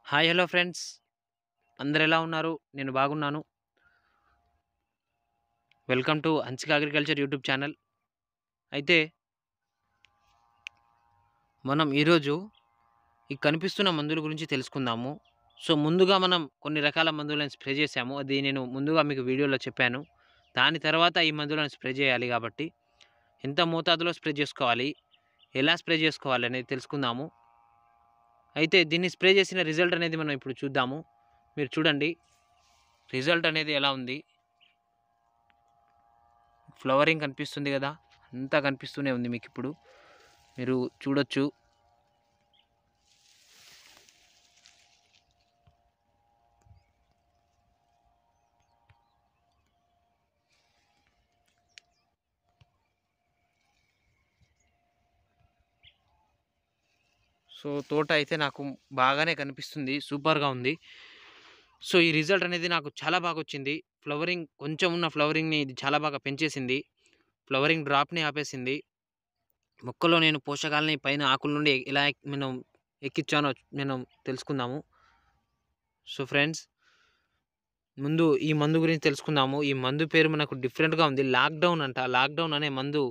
hi hello friends అందరు ఎలా ఉన్నారు నేను బాగున్నాను welcome to Hansika agriculture YouTube channel అయితే మనం ఈరోజు ఈ కనిపిస్తున్న మందుల గురించి తెలుసుకుందాము సో ముందుగా మనం కొన్ని రకాల మందులను స్ప్రే చేసాము అది నేను ముందుగా మీకు వీడియోలో చెప్పాను దాని తర్వాత ఈ మందులను స్ప్రే చేయాలి కాబట్టి ఎంత మోతాదులో స్ప్రే చేసుకోవాలి ఎలా స్ప్రే చేసుకోవాలి అనేది తెలుసుకుందాము అయితే దీన్ని స్ప్రే చేసిన రిజల్ట్ అనేది మనం ఇప్పుడు చూద్దాము మీరు చూడండి రిజల్ట్ అనేది ఎలా ఉంది ఫ్లవరింగ్ కనిపిస్తుంది కదా అంతా కనిపిస్తూనే ఉంది మీకు ఇప్పుడు మీరు చూడొచ్చు సో తోట అయితే నాకు బాగానే కనిపిస్తుంది సూపర్గా ఉంది సో ఈ రిజల్ట్ అనేది నాకు చాలా బాగా వచ్చింది ఫ్లవరింగ్ కొంచెం ఉన్న ఫ్లవరింగ్ని ఇది చాలా బాగా పెంచేసింది ఫ్లవరింగ్ డ్రాప్ని ఆపేసింది మొక్కలో నేను పోషకాలని పైన ఆకుల నుండి ఎలా ఎక్- మనం ఎక్కించానో మనం తెలుసుకుందాము సో ఫ్రెండ్స్ ముందు ఈ మందు గురించి తెలుసుకుందాము ఈ మందు పేరు మనకు డిఫరెంట్గా ఉంది లాక్డౌన్ అంట లాక్డౌన్ అనే మందు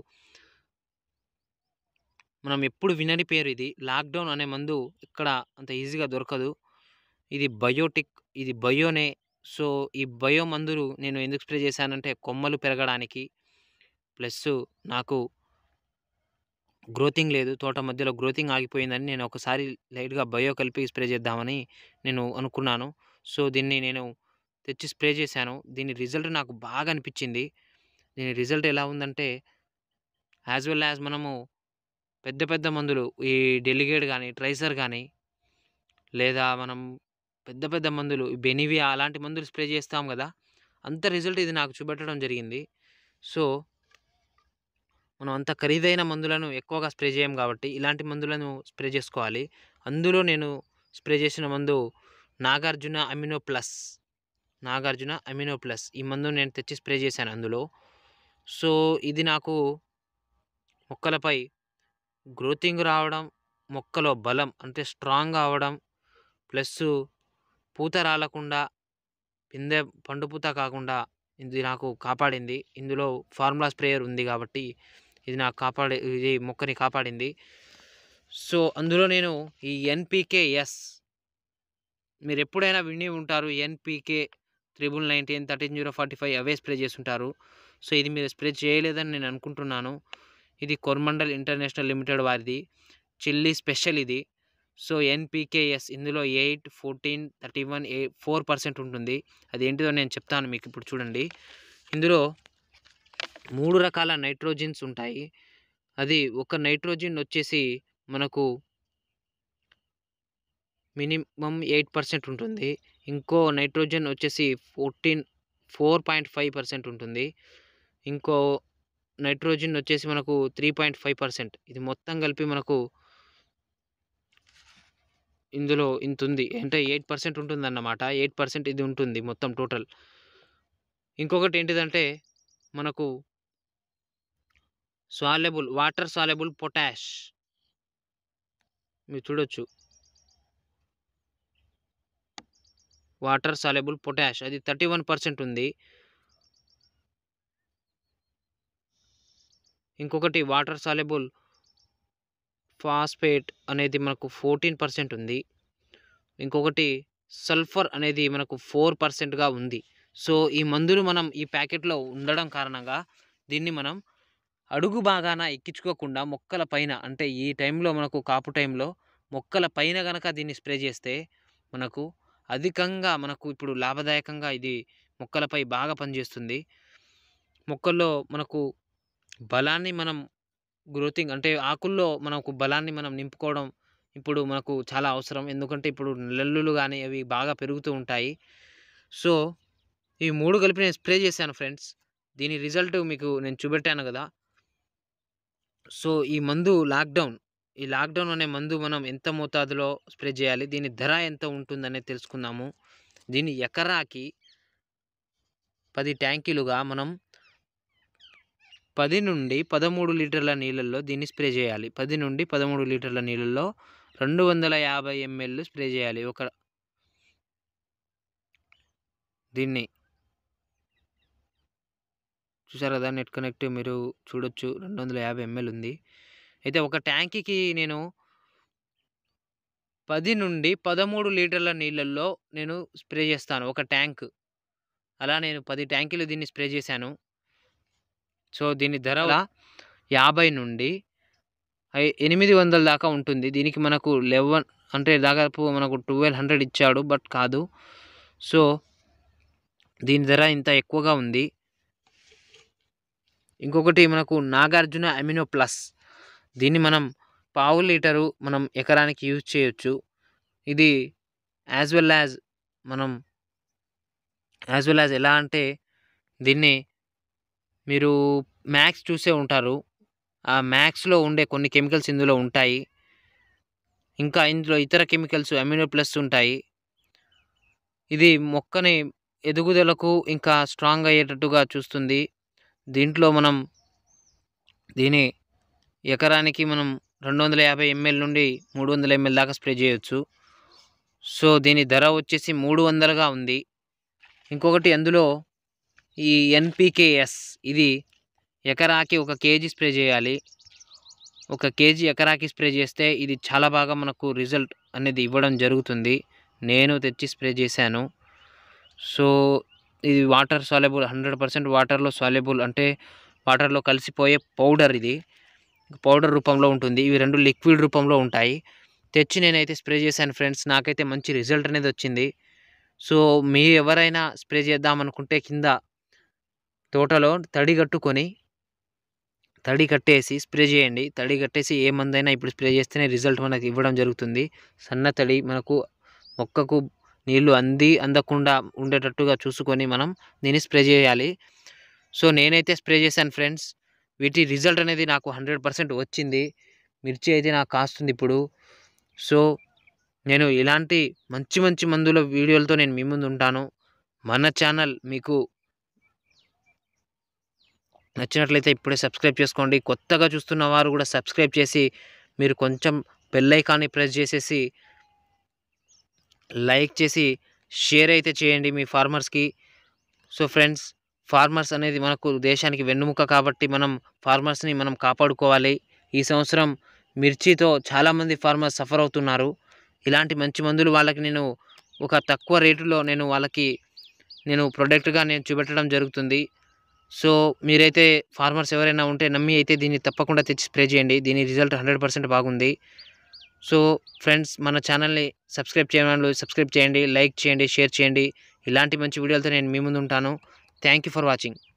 మనం ఎప్పుడు వినని పేరు ఇది లాక్డౌన్ అనే మందు ఇక్కడ అంత ఈజీగా దొరకదు ఇది బయోటిక్ ఇది బయోనే సో ఈ బయో మందులు నేను ఎందుకు స్ప్రే చేశానంటే కొమ్మలు పెరగడానికి ప్లస్ నాకు గ్రోతింగ్ లేదు తోట మధ్యలో గ్రోతింగ్ ఆగిపోయిందని నేను ఒకసారి లైట్గా బయో కలిపి స్ప్రే చేద్దామని నేను అనుకున్నాను సో దీన్ని నేను తెచ్చి స్ప్రే చేశాను దీని రిజల్ట్ నాకు బాగా అనిపించింది దీని రిజల్ట్ ఎలా ఉందంటే యాజ్ వెల్ యాజ్ మనము పెద్ద పెద్ద మందులు ఈ డెలిగేట్ కానీ ట్రైసర్ కానీ లేదా మనం పెద్ద పెద్ద మందులు ఈ బెనివియా అలాంటి మందులు స్ప్రే చేస్తాం కదా అంత రిజల్ట్ ఇది నాకు చూపెట్టడం జరిగింది సో మనం అంత ఖరీదైన మందులను ఎక్కువగా స్ప్రే చేయం కాబట్టి ఇలాంటి మందులను స్ప్రే చేసుకోవాలి అందులో నేను స్ప్రే చేసిన మందు Nagarjuna amino plus Nagarjuna amino plus ఈ మందు నేను తెచ్చి స్ప్రే చేశాను అందులో సో ఇది నాకు మొక్కలపై గ్రోతింగ్ రావడం మొక్కలో బలం అంటే స్ట్రాంగ్ అవడం ప్లస్ పూత రాలకుండా పిందె పండు పూత కాకుండా ఇది నాకు కాపాడింది ఇందులో ఫార్ములా స్ప్రేయర్ ఉంది కాబట్టి ఇది నాకు కాపాడే ఇది మొక్కని కాపాడింది సో అందులో నేను ఈ ఎన్పికే ఎస్ మీరు ఎప్పుడైనా విని ఉంటారు NPK triple nineteen thirteen zero forty five అవే స్ప్రే చేస్తుంటారు సో ఇది మీరు స్ప్రే చేయలేదని నేను అనుకుంటున్నాను ఇది కొర్మండల్ ఇంటర్నేషనల్ లిమిటెడ్ వారిది చిల్లీ స్పెషల్ ఇది సో ఎన్పికేఎస్ ఇందులో ఎయిట్ ఫోర్టీన్ థర్టీ వన్ ఏ ఫోర్ పర్సెంట్ ఉంటుంది అది ఏంటిదో నేను చెప్తాను మీకు ఇప్పుడు చూడండి ఇందులో మూడు రకాల నైట్రోజిన్స్ ఉంటాయి అది ఒక నైట్రోజిన్ వచ్చేసి మనకు మినిమం ఎయిట్ పర్సెంట్ ఉంటుంది ఇంకో నైట్రోజన్ వచ్చేసి fourteen four point five percent ఉంటుంది ఇంకో నైట్రోజన్ వచ్చేసి మనకు త్రీ పాయింట్ ఫైవ్ పర్సెంట్ ఇది మొత్తం కలిపి మనకు ఇందులో ఇంత ఉంది అంటే ఎయిట్ పర్సెంట్ ఉంటుంది అన్నమాట ఎయిట్ పర్సెంట్ ఇది ఉంటుంది మొత్తం టోటల్ ఇంకొకటి ఏంటిదంటే మనకు సాలెబుల్ వాటర్ సాలెబుల్ పొటాష్ మీరు చూడొచ్చు వాటర్ సాలెబుల్ పొటాష్ అది థర్టీ వన్ పర్సెంట్ ఉంది ఇంకొకటి వాటర్ సాలెబుల్ ఫాస్ఫేట్ అనేది మనకు ఫోర్టీన్ పర్సెంట్ ఉంది ఇంకొకటి సల్ఫర్ అనేది మనకు ఫోర్ పర్సెంట్గా ఉంది సో ఈ మందులు మనం ఈ ప్యాకెట్లో ఉండడం కారణంగా దీన్ని మనం అడుగు బాగాన ఎక్కించుకోకుండా మొక్కల పైన అంటే ఈ టైంలో మనకు కాపు టైంలో మొక్కల పైన కనుక దీన్ని స్ప్రే చేస్తే మనకు అధికంగా మనకు ఇప్పుడు లాభదాయకంగా ఇది మొక్కలపై బాగా పనిచేస్తుంది మొక్కల్లో మనకు బలాన్ని మనం గ్రోతింగ్ అంటే ఆకుల్లో మనకు బలాన్ని మనం నింపుకోవడం ఇప్పుడు మనకు చాలా అవసరం ఎందుకంటే ఇప్పుడు నెల్లులు కానీ అవి బాగా పెరుగుతూ ఉంటాయి సో ఈ మూడు కలిపి నేను స్ప్రే చేశాను ఫ్రెండ్స్ దీని రిజల్ట్ మీకు నేను చూపెట్టాను కదా సో ఈ మందు లాక్డౌన్ ఈ లాక్డౌన్ అనే మందు మనం ఎంత మోతాదులో స్ప్రే చేయాలి దీని ధర ఎంత ఉంటుందనేది తెలుసుకుందాము దీని ఎకరాకి పది ట్యాంకీలుగా మనం పది నుండి పదమూడు లీటర్ల నీళ్ళల్లో దీన్ని స్ప్రే చేయాలి పది నుండి పదమూడు లీటర్ల నీళ్ళల్లో రెండు వందల యాభై ఎంఎల్ స్ప్రే చేయాలి ఒక దీన్ని చూసారు కదా నెట్ కనెక్ట్ మీరు చూడొచ్చు రెండు వందల యాభై ఎంఎల్ ఉంది అయితే ఒక ట్యాంకీకి నేను పది నుండి పదమూడు లీటర్ల నీళ్ళల్లో నేను స్ప్రే చేస్తాను ఒక ట్యాంక్ అలా నేను పది ట్యాంకీలు దీన్ని స్ప్రే చేశాను సో దీని ధర యాభై నుండి ఐ- ఎనిమిది వందల దాకా ఉంటుంది దీనికి మనకు లెవెన్ అంటే దాదాపు మనకు ట్వెల్వ్ హండ్రెడ్ ఇచ్చాడు బట్ కాదు సో దీని ధర ఇంత ఎక్కువగా ఉంది ఇంకొకటి మనకు నాగార్జున అమినో ప్లస్ దీన్ని మనం పావు లీటరు మనం ఎకరానికి యూజ్ చేయొచ్చు ఇది యాజ్ వెల్ యాజ్ మనం యాజ్ వెల్ యాజ్ ఎలా అంటే దీన్ని మీరు మ్యాక్స్ చూసే ఉంటారు ఆ మ్యాక్స్లో ఉండే కొన్ని కెమికల్స్ ఇందులో ఉంటాయి ఇంకా ఇందులో ఇతర కెమికల్స్ అమినో ప్లస్ ఉంటాయి ఇది మొక్కని ఎదుగుదలకు ఇంకా స్ట్రాంగ్ అయ్యేటట్టుగా చూస్తుంది దీంట్లో మనం దీని ఎకరానికి మనం రెండు వందల యాభై ఎంఎల్ నుండి మూడు వందల ఎంఎల్ దాకా స్ప్రే చేయొచ్చు సో దీని ధర వచ్చేసి మూడు వందలుగా ఉంది ఇంకొకటి అందులో ఈ ఎన్పికేఎస్ ఇది ఎకరాకి ఒక కేజీ స్ప్రే చేయాలి ఒక కేజీ ఎకరాకి స్ప్రే చేస్తే ఇది చాలా బాగా మనకు రిజల్ట్ అనేది ఇవ్వడం జరుగుతుంది నేను తెచ్చి స్ప్రే చేశాను సో ఇది వాటర్ సాలెబుల్ హండ్రెడ్ పర్సెంట్ వాటర్లో సాలెబుల్ అంటే వాటర్లో కలిసిపోయే పౌడర్ ఇది పౌడర్ రూపంలో ఉంటుంది ఇవి రెండు లిక్విడ్ రూపంలో ఉంటాయి తెచ్చి నేనైతే స్ప్రే చేశాను ఫ్రెండ్స్ నాకైతే మంచి రిజల్ట్ అనేది వచ్చింది సో మీ ఎవరైనా స్ప్రే చేద్దాం అనుకుంటే కింద తోటలో తడి కట్టుకొని తడి కట్టేసి స్ప్రే చేయండి తడి కట్టేసి ఏ మందైనా ఇప్పుడు స్ప్రే చేస్తేనే రిజల్ట్ మనకి ఇవ్వడం జరుగుతుంది సన్న తడి మనకు మొక్కకు నీళ్లు అంది అందకుండా ఉండేటట్టుగా చూసుకొని మనం దీన్ని స్ప్రే చేయాలి సో నేనైతే స్ప్రే చేశాను ఫ్రెండ్స్ వీటి రిజల్ట్ అనేది నాకు హండ్రెడ్ పర్సెంట్ వచ్చింది మిర్చి అయితే నాకు కాస్తుంది ఇప్పుడు సో నేను ఇలాంటి మంచి మంచి మందుల వీడియోలతో నేను మీ ముందు ఉంటాను మన ఛానల్ మీకు నచ్చినట్లయితే ఇప్పుడే సబ్స్క్రైబ్ చేసుకోండి కొత్తగా చూస్తున్న వారు కూడా సబ్స్క్రైబ్ చేసి మీరు కొంచెం బెల్ ఐకాన్ని ప్రెస్ చేసేసి లైక్ చేసి షేర్ అయితే చేయండి మీ ఫార్మర్స్కి సో ఫ్రెండ్స్ ఫార్మర్స్ అనేది మనకు దేశానికి వెన్నుముక కాబట్టి మనం ఫార్మర్స్ని మనం కాపాడుకోవాలి ఈ సంవత్సరం మిర్చితో చాలామంది ఫార్మర్స్ సఫర్ అవుతున్నారు ఇలాంటి మంచి మందులు వాళ్ళకి నేను ఒక తక్కువ రేటులో నేను వాళ్ళకి నేను ప్రొడక్ట్గా నేను చూపెట్టడం జరుగుతుంది సో మీరైతే ఫార్మర్స్ ఎవరైనా ఉంటే నమ్మి అయితే దీన్ని తప్పకుండా తెచ్చి స్ప్రే చేయండి దీని రిజల్ట్ హండ్రెడ్ పర్సెంట్ బాగుంది సో ఫ్రెండ్స్ మన ఛానల్ని సబ్స్క్రైబ్ చేయని వాళ్ళు సబ్స్క్రైబ్ చేయండి లైక్ చేయండి షేర్ చేయండి ఇలాంటి మంచి వీడియోలతో నేను మీ ముందు ఉంటాను థ్యాంక్ యూ ఫర్ వాచింగ్